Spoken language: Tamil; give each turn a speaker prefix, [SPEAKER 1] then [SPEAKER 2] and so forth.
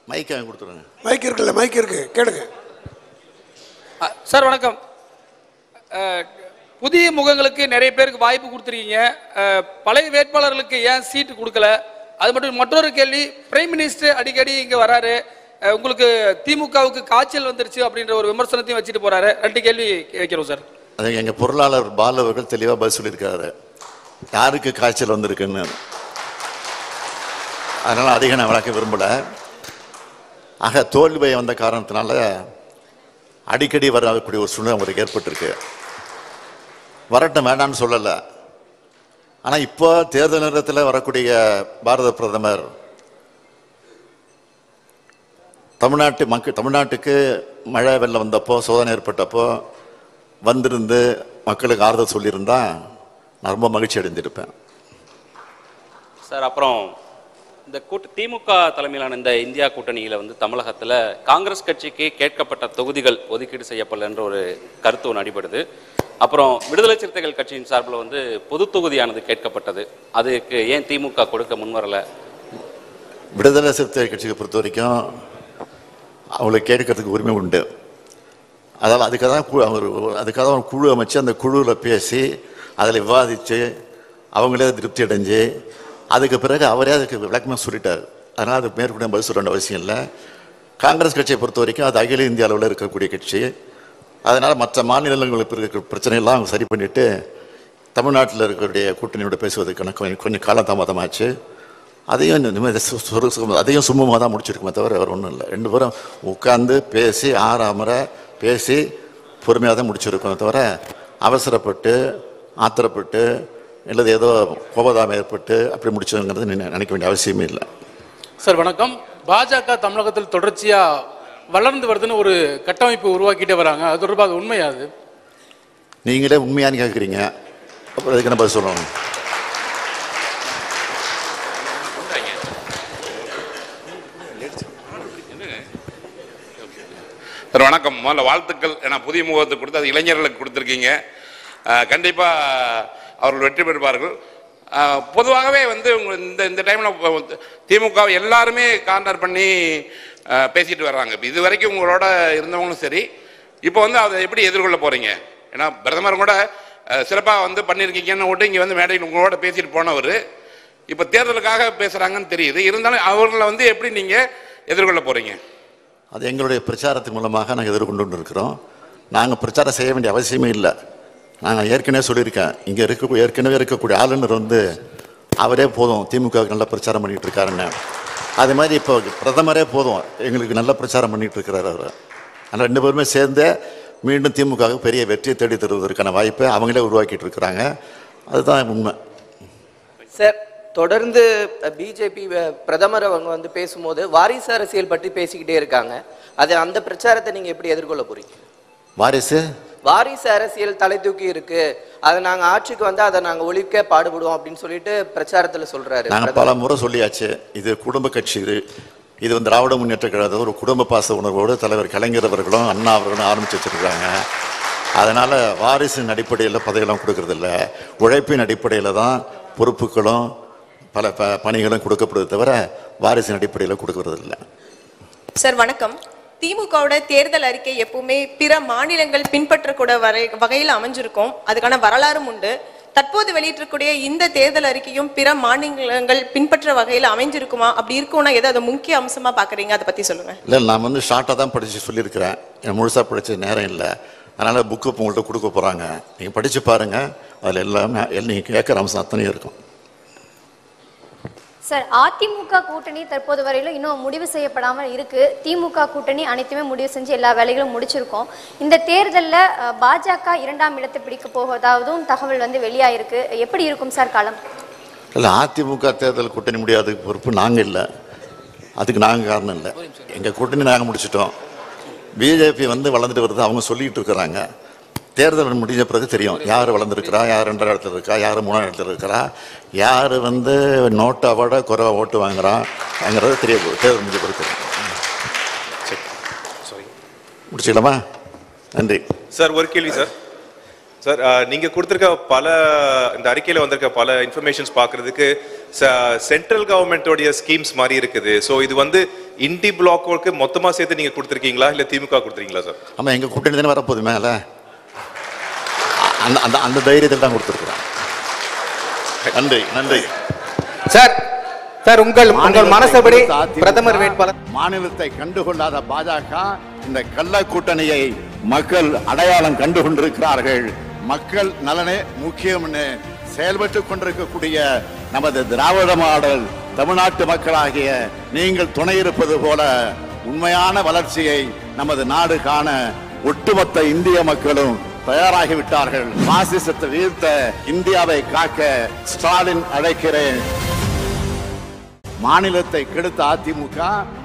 [SPEAKER 1] மைக் வாங்கி கொடுத்துருங்க
[SPEAKER 2] மைக் இருக்குல்ல மைக் இருக்கு கேளுங்க
[SPEAKER 3] அ, சார் வணக்கம் அ, புதிய முகங்களுக்கு நிறைய பேருக்கு வாய்ப்பு கொடுத்துருக்கீங்க அ, பழைய வேட்பாளர்களுக்கு ஏன் சீட்டு கொடுக்கல அது மட்டும் மற்றொரு கேள்வி பிரைம் மினிஸ்டர் அடிக்கடி இங்கே வராரு அ, உங்களுக்கு திமுகவுக்கு காய்ச்சல் வந்துருச்சு அப்படின்ற ஒரு விமர்சனத்தையும் வச்சுட்டு போறாரு ரெண்டு கேள்வி வைக்கிறோம் சார்
[SPEAKER 1] அது எங்கள் பொருளாளர் பாலு அவர்கள் தெளிவாக பதில் சொல்லியிருக்காரு யாருக்கு காய்ச்சல் வந்திருக்குன்னு அதனால் அதிகம் நான் விளக்க விரும்பலை ஆக தோல்வி பயம் வந்த காரணத்தினால அடிக்கடி வரக்கூடிய ஒரு சூழ்நிலை அவங்களுக்கு ஏற்பட்டிருக்கு வரட்டும் வேண்டாம்னு சொல்லலை ஆனால் இப்போ தேர்தல் நேரத்தில் வரக்கூடிய பாரத பிரதமர் தமிழ்நாட்டு மக்கள் தமிழ்நாட்டுக்கு மழை வெள்ளம் வந்தப்போ சோதனை ஏற்பட்டப்போ வந்திருந்து மக்களுக்கு ஆறுதல் சொல்லியிருந்தா நான் ரொம்ப மகிழ்ச்சி அடைந்திருப்பேன்
[SPEAKER 4] சார் அப்புறம் இந்த கூட்ட திமுக தலைமையிலான இந்த இந்தியா கூட்டணியில் வந்து தமிழகத்தில் காங்கிரஸ் கட்சிக்கு கேட்கப்பட்ட தொகுதிகள் ஒதுக்கீடு செய்யப்படல என்ற ஒரு கருத்து ஒன்று அடிபடுது அப்புறம் விடுதலை சிறுத்தைகள் கட்சியின் சார்பில் வந்து பொது தொகுதியானது கேட்கப்பட்டது அதுக்கு ஏன் திமுக கொடுக்க முன்வரல
[SPEAKER 1] விடுதலை சிறுத்தை கட்சியை பொறுத்த வரைக்கும் அவங்களுக்கு கேட்கறதுக்கு உரிமை உண்டு அதால் அதுக்காக தான் கு- அவர் அதுக்காக தான் ஒரு குழு அமைச்சு அந்த குழுவில் பேசி அதில் விவாதித்து அவங்களே திருப்தி அடைஞ்சு அதுக்கு பிறகு அவரே அதுக்கு விளக்கமாக சொல்லிட்டார் அதனால் அதுக்கு மேற்கொண்டு பதில் சொல்ல வேண்டிய அவசியம் இல்லை காங்கிரஸ் கட்சியை பொறுத்த வரைக்கும் அது அகில இந்திய அளவில் இருக்கக்கூடிய கட்சி அதனால் மற்ற மாநிலங்களுக்கு இருக்கிற பிரச்சனையெல்லாம் அவங்க சரி பண்ணிவிட்டு தமிழ்நாட்டில் இருக்கக்கூடிய கூட்டணியோட பேசுவதற்கான கொஞ்சம் கொஞ்சம் காலதாமதமாச்சு அதையும் இந்த நிம்மதி சு- சுரு- சு- அதையும் சுமூகமாக தான் முடிச்சிருக்குமே தவிர வேறு ஒன்றும் இல்லை ரெண்டு பேரும் உட்காந்து பேசி ஆறாமரை பேசி பொறுமையாக தான் முடிச்சிருக்கோம் தவிர அவசரப்பட்டு ஆத்திரப்பட்டு இல்லது ஏதோ கோபதாபம் ஏற்பட்டு அப்படி முடிச்சதுங்கிறது நினை- நினைக்க வேண்டிய அவசியமே இல்லை
[SPEAKER 5] சார் வணக்கம் பாஜக தமிழகத்தில் தொடர்ச்சியா வளர்ந்து வருதுன்னு ஒரு கட்டமைப்பு உருவாக்கிட்டே வராங்க அது தொடர்பாக அது உண்மையா அது
[SPEAKER 1] நீங்களே உண்மையானு கேட்குறீங்க அப்புறம் அதுக்கு என்ன பதில் சொல்லணும்
[SPEAKER 6] சார் வணக்கம் முதல்ல வாழ்த்துக்கள் ஏன்னா புதிய முகத்தை கொடுத்து அது இளைஞர்களுக்கு கொடுத்துருக்கீங்க அஹ், கண்டிப்பா அவர்கள் வெற்றி பெறுவார்கள் அஹ், பொதுவாகவே வந்து உங்க இந்த இந்த டைமில் திமுக வை எல்லாருமே கார்னர் பண்ணி அஹ், பேசிட்டு வர்றாங்க இப்ப இது வரைக்கும் உங்களோட இருந்தவங்களும் சரி இப்போ வந்து அதை எப்படி எதிர்கொள்ள போறீங்க ஏன்னா பிரதமர் கூட சிறப்பாக வந்து பண்ணியிருக்கீங்கன்னு விட்டு இங்கே வந்து மேடையில் உங்களோட பேசிட்டு போனவர் இப்போ தேர்தலுக்காக பேசுகிறாங்கன்னு தெரியுது இருந்தாலும் அவர்களை வந்து எப்படி நீங்கள் எதிர்கொள்ள போறீங்க
[SPEAKER 1] அது எங்களுடைய பிரச்சாரத்தின் மூலமாக நாங்கள் எதிர்கொண்டு இருக்கிறோம் நாங்கள் பிரச்சாரம் செய்ய வேண்டிய அவசியமே இல்லை நாங்கள் ஏற்கனவே சொல்லியிருக்கேன் இங்கே இருக்க ஏற்கனவே இருக்கக்கூடிய ஆளுநர் வந்து அவரே போதும் திமுக க்கு நல்ல பிரச்சாரம் பண்ணிட்டு இருக்காருன்னு அதே மாதிரி இப்போ பிரதமரே போதும் எங்களுக்கு நல்ல பிரச்சாரம் பண்ணிட்டு இருக்கிறார் அவர் ஆனால் ரெண்டு பேருமே சேர்ந்து மீண்டும் திமுக க்கு பெரிய வெற்றியை தேடி தருவதற்கான வாய்ப்பை அவங்களே உருவாக்கிட்டு இருக்கிறாங்க அதுதான் உண்மை
[SPEAKER 7] சார் தொடர்ந்து பிஜேபி பிரதமர் அவங்க வந்து பேசும்போது வாரிசு அரசியல் பற்றி பேசிக்கிட்டே இருக்காங்க அது அந்த பிரச்சாரத்தை நீங்க எப்படி எதிர்கொள்ள போறீங்க
[SPEAKER 1] வாரிசு
[SPEAKER 7] வாரிசு அரசியல் தலை தூக்கி இருக்கு அதை நாங்க ஆட்சிக்கு வந்து அதை நாங்க ஒழிக்க பாடுபடுவோம் அப்படின்னு சொல்லிட்டு பிரச்சாரத்துல சொல்றாரு
[SPEAKER 1] நாங்கள் பல முறை சொல்லியாச்சு இது குடும்ப கட்சி இது இது வந்து திராவிட முன்னேற்ற கழகத்தில் ஒரு குடும்ப பாச உணர்வோடு தலைவர் கலைஞர் அவர்களும் அண்ணா அவர்களும் ஆரம்பித்து வச்சிருக்காங்க அதனால் வாரிசின் அடிப்படையில் பதவியெல்லாம் கொடுக்கறதில்ல உழைப்பின் அடிப்படையில் தான் பொறுப்புகளும் பல ப பணிகளும் கொடுக்கப்படுது தவிர வாரிசின் அடிப்படையில் கொடுக்கறதில்ல
[SPEAKER 8] சார் வணக்கம் திமுகவோட தேர்தல் அறிக்கை எப்பவுமே பிற மாநிலங்கள் பின்பற்றக்கூட வரை வகையில் அமைஞ்சிருக்கும் அதுக்கான வரலாறும் உண்டு தற்போது வெளியிட்டிருக்கூடிய இந்த தேர்தல் அறிக்கையும் பிற மாநிலங்கள் பின்பற்ற வகையில் அமைஞ்சிருக்குமா அப்படி இருக்கும்னா எதை அதை முக்கிய அம்சமா பாக்குறீங்க அதை பத்தி சொல்லுங்க
[SPEAKER 1] இல்லை நான் வந்து ஷார்ட்டாக தான் படித்து சொல்லியிருக்கிறேன் எனக்கு முழுசாக படிச்ச நேரம் இல்லை அதனால் புக்கு இப்போ உங்கள்கிட்ட கொடுக்க போகிறாங்க நீங்கள் படித்து பாருங்கள் அதில் எல்லாமே நீங்கள் கேட்குற அம்சம் அத்தனையும் இருக்கும்
[SPEAKER 9] சார் அதிமுக கூட்டணி தற்போது வரையிலும் இன்னும் முடிவு செய்யப்படாமல் இருக்கு திமுக கூட்டணி அனைத்துமே முடிவு செஞ்சு எல்லா வேலைகளும் முடிச்சிருக்கோம் இந்த தேர்தலில் பாஜக இரண்டாம் இடத்தை பிடிக்க போவதாகவும் தகவல் வந்து வெளியாயிருக்கு எப்படி இருக்கும் சார் களம்
[SPEAKER 1] இல்லை அதிமுக தேர்தல் கூட்டணி முடியாத பொறுப்பு நாங்கள் இல்லை அதுக்கு நாங்கள் காரணம் இல்லை எங்கள் கூட்டணி நாங்கள் முடிச்சிட்டோம் பிஜேபி வந்து வளர்ந்துட்டு வருது அவங்க சொல்லிட்டு இருக்கிறாங்க தேர்தல் முடிஞ்ச பிறகு தெரியும் யார் வளர்ந்துருக்கிறா யார் ரெண்டாவது இடத்துல இருக்கா யார் மூணாவது இடத்துல இருக்கிறா யார் வந்து நோட்டை விட குறைவா ஓட்டு வாங்குறாங்கிறது தெரிய போகுது தேர்தல் முடிஞ்ச பிறகு தெரியும் முடிச்சுக்கலாமா நன்றி
[SPEAKER 10] சார் ஒரு கேள்வி சார் சார் அஹ், நீங்க கொடுத்திருக்க பல இந்த அறிக்கையில வந்திருக்க பல இன்ஃபர்மேஷன்ஸ் பார்க்கிறதுக்கு சென்ட்ரல் கவர்மெண்டோடைய ஸ்கீம்ஸ் மாதிரி இருக்குது ஸோ இது வந்து இண்டி பிளாக்கு மொத்தமா சேர்த்து நீங்க கொடுத்துருக்கீங்களா இல்ல திமுக கொடுத்துருக்கீங்களா சார்
[SPEAKER 1] ஆமா எங்க கூட்டணி தானே வரப்போகுது மேல அந்த அந்த அந்த தைரியத்தில் தான் கொடுத்துருக்குறோம் நன்றி நன்றி
[SPEAKER 7] சார் சார் உங்கள் உங்கள்
[SPEAKER 1] மாநிலத்தை
[SPEAKER 7] மனசபடி
[SPEAKER 1] கொடுத்த அதிமுக,
[SPEAKER 7] பிரதமர் வேட்பாளர்
[SPEAKER 1] மாநிலத்தை கண்டுகொள்ளாத பாஜக இந்த கள்ள கூட்டணியை மக்கள் அடையாளம் கண்டு கொண்டிருக்கிறார்கள் மக்கள் நலனே முக்கியம்னு செயல்பட்டுக் கொண்டிருக்கக்கூடிய நமது திராவிட மாடல் தமிழ்நாட்டு மக்களாகிய நீங்கள் துணை இருப்பது போல உண்மையான வளர்ச்சியை நமது நாடு காண ஒட்டுமொத்த இந்திய மக்களும் தயாராகிவிட்டார்கள் பாசிசத்தை வீழ்த்த இந்தியாவை காக்க ஸ்டாலின் அழைக்கிறேன் மாநிலத்தை கெடுத்த அதிமுக